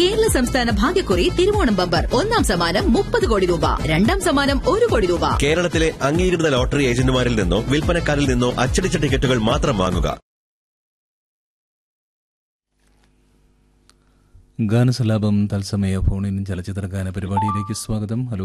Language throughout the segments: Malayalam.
കേരള സംസ്ഥാന ഭാഗ്യക്കുറി തിരുവോണം ബമ്പർ ഒന്നാം സമ്മാനം മുപ്പത് കോടി രൂപ രണ്ടാം സമ്മാനം ഒരു കോടി രൂപ കേരളത്തിലെ അംഗീകൃത ലോട്ടറി ഏജന്റുമാരിൽ നിന്നോ വിൽപ്പനക്കാരിൽ നിന്നോ അച്ചടിച്ച ടിക്കറ്റുകൾ മാത്രം വാങ്ങുക ഗാനസലാപം തത്സമയ ഫോണിൻ ചലച്ചിത്ര ഗാന പരിപാടിയിലേക്ക് സ്വാഗതം ഹലോ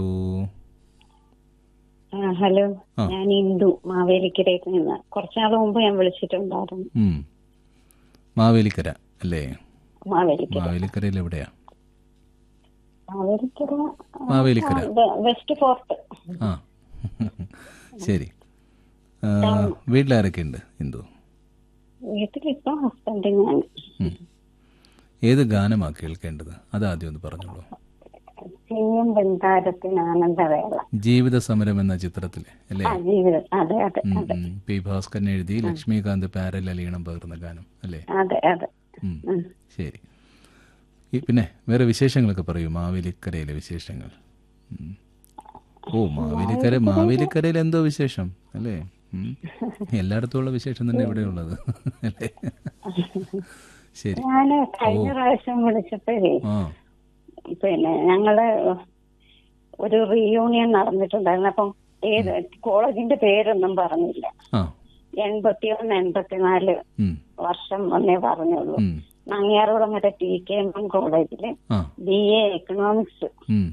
ആ, ഹലോ ആ. ഞാൻ ഇന്ദു മാവേലിക്കരയിൽ നിന്ന് കുറച്ചാൾ മുമ്പ് ഞാൻ വിളിച്ചിട്ടുണ്ടായിരുന്നു ഉം. മാവേലിക്കര അല്ലേ മാവേലിക്കര മാവേലിക്കരയിൽ എവിടെയാ മാവേലിക്കര ആ, മാവേലിക്കര. ആ, വെ- വെസ്റ്റ് ഫോർട്ട് ആ ശരി ആ, വീട്ടിലാരൊക്കെ ഉണ്ട് ഹിന്ദു വീട്ടിലിപ്പോ ഹസ്ബൻഡ് ഞാൻ ഉം. ഏത് ഗാനമാ കേൾക്കേണ്ടത് അതാദ്യം ഒന്ന് പറഞ്ഞോളൂ ചെയ്യും ബന്ധാരത്തിന് ആനന്ദവേള ജീവിത സമരം എന്ന ചിത്രത്തിലെ അല്ലേ ആ ജീവിതം അതെ അതെ ഉം, അതെ ഉം. പി ഭാസ്കരൻ എഴുതി ലക്ഷ്മികാന്ത് പാരലീണം പകർന്ന ഗാനം അല്ലേ അതെ അതെ ഉം. ഉം. ശരി ഈ പിന്നെ വേറെ വിശേഷങ്ങളൊക്കെ പറയൂ മാവേലിക്കരയിലെ വിശേഷങ്ങൾ ഉം. ഓ മാവേലിക്കര മാവേലിക്കരയിൽ എന്തോ വിശേഷം അല്ലേ ഉം. എല്ലായിടത്തും ഉള്ള വിശേഷം തന്നെ ഇവിടെ ഉള്ളത് അല്ലേ ശരി ഞാന് കഴിഞ്ഞ പ്രാവശ്യം വിളിച്ചപ്പോഴേ ആ പിന്നെ ഞങ്ങള് ഒരു റീയൂണിയൻ നടന്നിട്ടുണ്ടായിരുന്നു അപ്പം ഏത് കോളേജിന്റെ പേരൊന്നും പറഞ്ഞില്ല ആ എൺപത്തിയൊന്ന് എൺപത്തിനാല് ഉം, വർഷം വന്നേ പറഞ്ഞുള്ളൂ ഉം, Nangiarkulangara T K M M കോളേജില് ആ ബി എ എക്കണോമിക്സ് ഉം.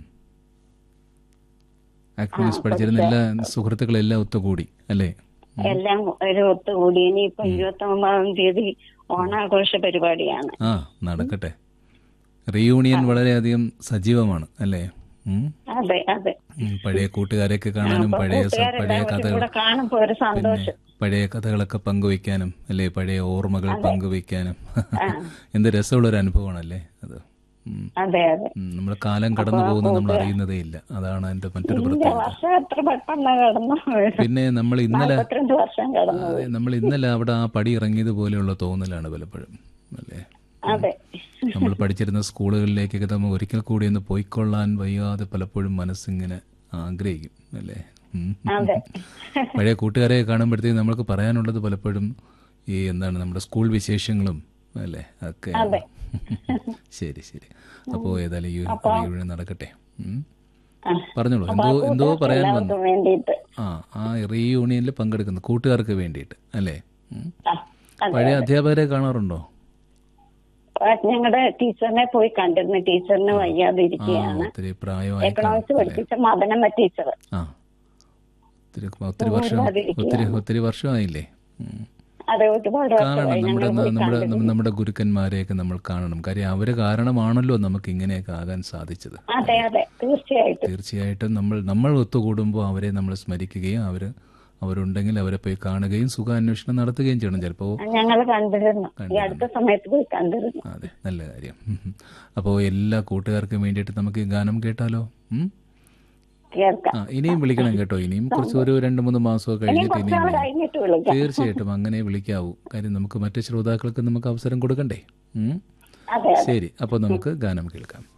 അക്കൗണ്ട്സ് പഠിച്ചിരുന്ന എല്ലാ സുഹൃത്തുക്കളെല്ലാം ഒത്തുകൂടി അല്ലേ എല്ലാം ഒരു ഒത്തുകൂടി ഇനിയിപ്പൊ ഇരുപത്തി ഒമ്പതാം തീയതി ഓണാഘോഷ പരിപാടിയാണ് ആ നടക്കട്ടെ റീയൂണിയൻ വളരെയധികം സജീവമാണ് അല്ലേ ഉം. അതെ അതെ ഉം, പഴയ കൂട്ടുകാരെയൊക്കെ കാണാനും അപ്പൊ പഴയ സ- പഴയ കൂട്ടുകാരെല്ലാവരും കഥകൾ കൂടെ കാണുമ്പോ ഒരു പിന്നെ സന്തോഷം പഴയ കഥകളൊക്കെ പങ്കുവയ്ക്കാനും അല്ലേ പഴയ ഓർമ്മകൾ പങ്കുവയ്ക്കാനും എന്ത് രസമുള്ള ഒരു അനുഭവമാണല്ലേ അത് ഉം. അതെ അതെ ഉം, നമ്മുടെ കാലം കടന്നു പോകുന്നത് നമ്മൾ അറിയുന്നതേ ഇല്ല അതാണ് അതിന്റെ മറ്റൊരു ഇല്ല പ്രത്യേകത വർഷം എത്ര പെട്ടെന്ന് കടന്നു പിന്നെ നമ്മൾ ഇന്നലെ നാൽപ്പത്തിരണ്ട് വർഷം കടന്നു അതെ, നമ്മൾ ഇന്നലെ അവിടെ ആ പടി ഇറങ്ങിയത് പോലെയുള്ള തോന്നലാണ് പലപ്പോഴും അല്ലേ അതെ നമ്മൾ പഠിച്ചിരുന്ന സ്കൂളുകളിലേക്കൊക്കെ നമ്മൾ ഒരിക്കൽ കൂടി ഒന്ന് പോയിക്കൊള്ളാൻ വയ്യാതെ പലപ്പോഴും മനസ്സിങ്ങനെ ആഗ്രഹിക്കും അല്ലേ ഉം. അതെ പഴയ കൂട്ടുകാരെ കാണുമ്പോഴത്തേക്ക് നമ്മൾക്ക് പറയാനുള്ളത് പലപ്പോഴും ഈ എന്താണ് നമ്മുടെ സ്കൂൾ വിശേഷങ്ങളും അല്ലേ ഒക്കെ ശരി ശരി അപ്പോൾ ഏതായാലും ഈ reunion നടക്കട്ടെ ഉം. ആ. പറഞ്ഞോളൂ എന്തോ എന്തോ പറയാൻ വന്നു എല്ലാവർക്കും വേണ്ടിയിട്ട് ആ ആ റീയൂണിയനിൽ പങ്കെടുക്കുന്ന കൂട്ടുകാർക്ക് വേണ്ടിയിട്ട് അല്ലേ ഉം. ആ, അതെ പഴയ അധ്യാപകരെ കാണാറുണ്ടോ ഞങ്ങളുടെ ടീച്ചറിനെ പോയി കണ്ടിരുന്നു ടീച്ചറിന് വയ്യാതെ ആ ഇരിക്കുകയാണ് ഒത്തിരി പ്രായമായി എക്കണോമിക്സ് പഠിപ്പിച്ച മദനമ്മ ടീച്ചർ ആ ഒത്തിരി ഒത്തിരി വർഷം ഒത്തിരി ഒത്തിരി വർഷമായില്ലേ ഉം. അതെ ഒരുപാട് കാണണം വർഷമായി നമ്മുടെ ഞങ്ങൾ പോയി നമ്മുടെ കണ്ടിരുന്നു നമ്മുടെ ഗുരുക്കന്മാരെയൊക്കെ നമ്മൾ കാണണം കാര്യം അവര് കാരണമാണല്ലോ നമുക്ക് ഇങ്ങനെയൊക്കെ ആകാൻ സാധിച്ചത് അതെ അതെ തീർച്ചയായിട്ടും തീർച്ചയായിട്ടും നമ്മൾ നമ്മൾ ഒത്തുകൂടുമ്പോൾ അവരെ നമ്മൾ സ്മരിക്കുകയും അവര് അവരുണ്ടെങ്കിൽ അവരെ പോയി കാണുകയും സുഖാന്വേഷണം നടത്തുകയും ചെയ്യണം ചിലപ്പോൾ ഞങ്ങൾ കണ്ടിരുന്നു ഈ അടുത്ത സമയത്ത് പോയി കണ്ടിരുന്നു അതെ നല്ല കാര്യം അപ്പോൾ എല്ലാ കൂട്ടുകാർക്കും വേണ്ടിയിട്ട് നമുക്ക് ഈ ഗാനം കേട്ടാലോ ഉം? കേൾക്കാം ആ ഇനിയും വിളിക്കണം കേട്ടോ ഇനിയും കുറച്ച് ഒരു രണ്ട് മൂന്ന് മാസമൊക്കെ ഇനി കഴിഞ്ഞിട്ട് ഇനിയും കുറച്ചാൾ വിളിക്കാം. കഴിഞ്ഞിട്ട് വിളിക്കാം തീർച്ചയായിട്ടും അങ്ങനെ വിളിക്കാവൂ കാര്യം നമുക്ക് മറ്റു ശ്രോതാക്കൾക്ക് നമുക്ക് അവസരം കൊടുക്കണ്ടേ ഉം? അതെ ശരി അപ്പോൾ നമുക്ക് ഗാനം കേൾക്കാം